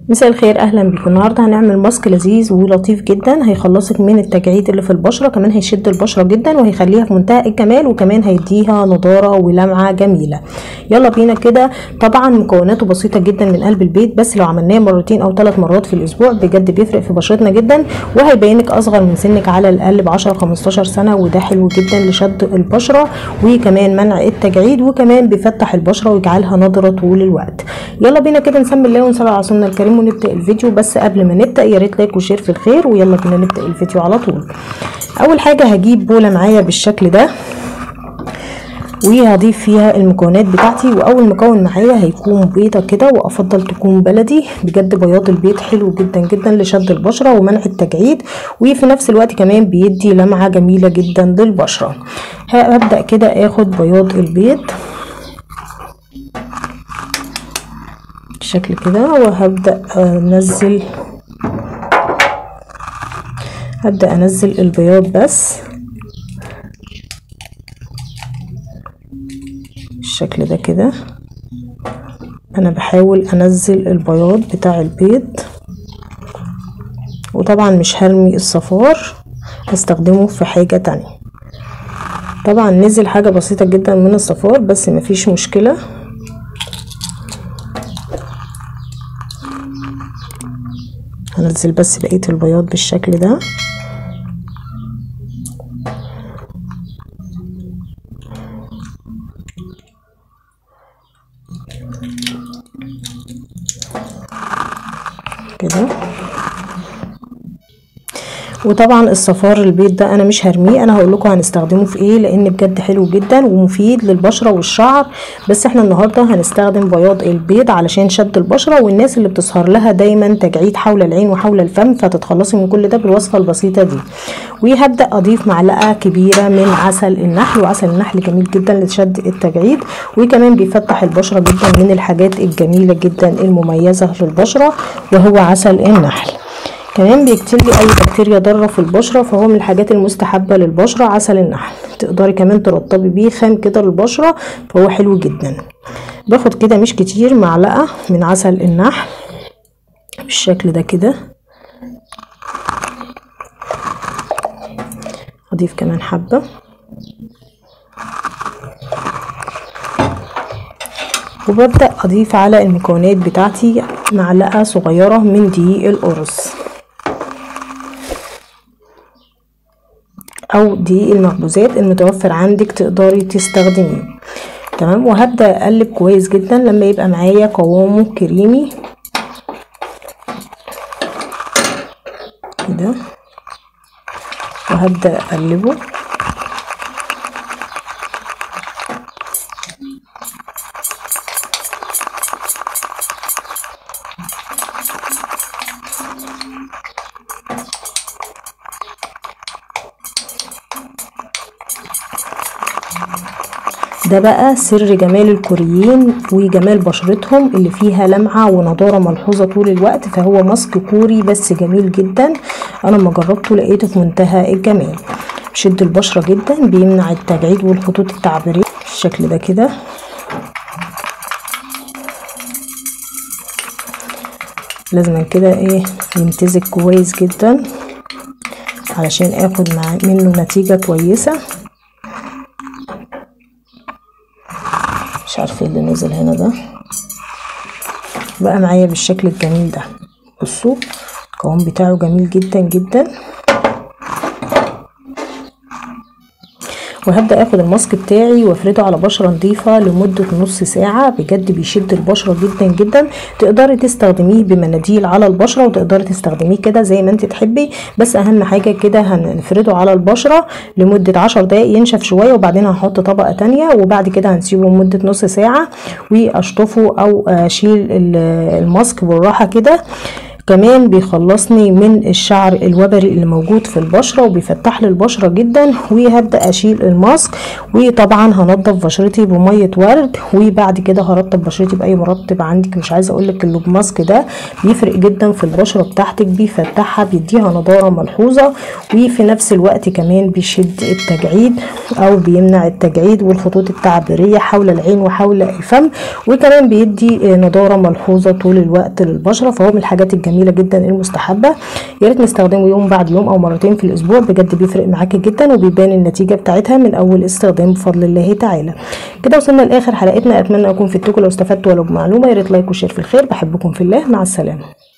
مساء الخير اهلا بيكم النهارده هنعمل ماسك لذيذ ولطيف جدا هيخلصك من التجاعيد اللي في البشره كمان هيشد البشره جدا وهيخليها في منتهى الجمال وكمان هيديها نضاره ولمعه جميله يلا بينا كده طبعا مكوناته بسيطه جدا من قلب البيت بس لو عملناه مرتين او ثلاث مرات في الاسبوع بجد بيفرق في بشرتنا جدا وهيبينك اصغر من سنك على الاقل ب 10 15 سنه وده حلو جدا لشد البشره وكمان منع التجاعيد وكمان بيفتح البشره ويجعلها نضره طول الوقت يلا بينا كده نسمي الله ونصلي على رسولنا الكريم ونبدا الفيديو بس قبل ما نبدا يا ريت لايك وشير في الخير ويلا بينا نبدا الفيديو على طول اول حاجه هجيب بوله معايا بالشكل ده وهضيف فيها المكونات بتاعتي واول مكون معايا هيكون بيضه كده وافضل تكون بلدي بجد بياض البيض حلو جدا جدا لشد البشره ومنع التجاعيد وفي نفس الوقت كمان بيدي لمعه جميله جدا للبشره هبدا كده اخد بياض البيض بالشكل كده وهبدأ انزل هبدأ انزل البياض بس بالشكل ده كده انا بحاول انزل البياض بتاع البيض وطبعا مش هرمي الصفار هستخدمه في حاجة تانية طبعا نزل حاجة بسيطة جدا من الصفار بس مفيش مشكلة هنزل بس بقية البياض بالشكل ده كده وطبعا الصفار البيض ده انا مش هرميه انا هقول لكم هنستخدمه في ايه لان بجد حلو جدا ومفيد للبشره والشعر بس احنا النهارده هنستخدم بياض البيض علشان شد البشره والناس اللي بتظهر لها دايما تجاعيد حول العين وحول الفم فتتخلصي من كل ده بالوصفه البسيطه دي وهبدا اضيف معلقه كبيره من عسل النحل وعسل النحل جميل جدا لشد التجاعيد وكمان بيفتح البشره جدا من الحاجات الجميله جدا المميزه للبشره وهو عسل النحل كمان بيقتل لي اي بكتيريا ضاره في البشره فهو من الحاجات المستحبه للبشره عسل النحل تقدري كمان ترطبي بيه خام كده للبشره فهو حلو جدا باخد كده مش كتير معلقه من عسل النحل بالشكل ده كده اضيف كمان حبه وببدأ أضيف على المكونات بتاعتي معلقة صغيرة من دقيق الأرز او دقيق المخبوزات المتوفر عندك تقدري تستخدميه تمام وهبدا اقلب كويس جدا لما يبقى معايا قوامه كريمي كده وهبدا اقلبه ده بقى سر جمال الكوريين وجمال بشرتهم اللي فيها لمعة ونضارة ملحوظة طول الوقت فهو ماسك كوري بس جميل جدا انا لما جربته لقيته في منتهى الجمال بيشد البشرة جدا بيمنع التجاعيد والخطوط التعبيرية بالشكل ده كده لازم كده ايه يمتزج كويس جدا علشان اخد مع منه نتيجة كويسة مش عارفه اللي نزل هنا ده بقى معايا بالشكل الجميل ده بصوا القوام بتاعه جميل جدا جدا وهبدا اخد الماسك بتاعي وافرده على بشره نظيفه لمده نص ساعه بجد بيشد البشره جدا جدا تقدري تستخدميه بمناديل على البشره وتقدري تستخدميه كده زي ما انت تحبي بس اهم حاجه كده هنفرده على البشره لمده عشر دقايق ينشف شويه وبعدين هنحط طبقه تانية وبعد كده هنسيبه لمده نص ساعه واشطفه او اشيل الماسك بالراحه كده كمان بيخلصني من الشعر الوبري اللي موجود في البشرة وبيفتح لي البشرة جدا وهبدأ اشيل الماسك وطبعا هنضف بشرتي بمية ورد وبعد كده هرطب بشرتي باي مرطب عندك مش عايزه اقول لك اللوب ماسك ده بيفرق جدا في البشره بتاعتك بيفتحها بيديها نضاره ملحوظه وفي نفس الوقت كمان بيشد التجعيد او بيمنع التجعيد والخطوط التعبيريه حول العين وحول الفم وكمان بيدي نضاره ملحوظه طول الوقت للبشره فهو من الحاجات الجميله جدا المستحبه يا ريت نستخدمه يوم بعد يوم او مرتين في الاسبوع بجد بيفرق معاكي جدا وبيبان النتيجه بتاعتها من اول استخدام بفضل الله تعالى كده وصلنا لاخر حلقتنا اتمنى اكون فدتكم لو استفدتوا ولو بمعلومه يا ريت لايك وشير في الخير بحبكم في الله مع السلامه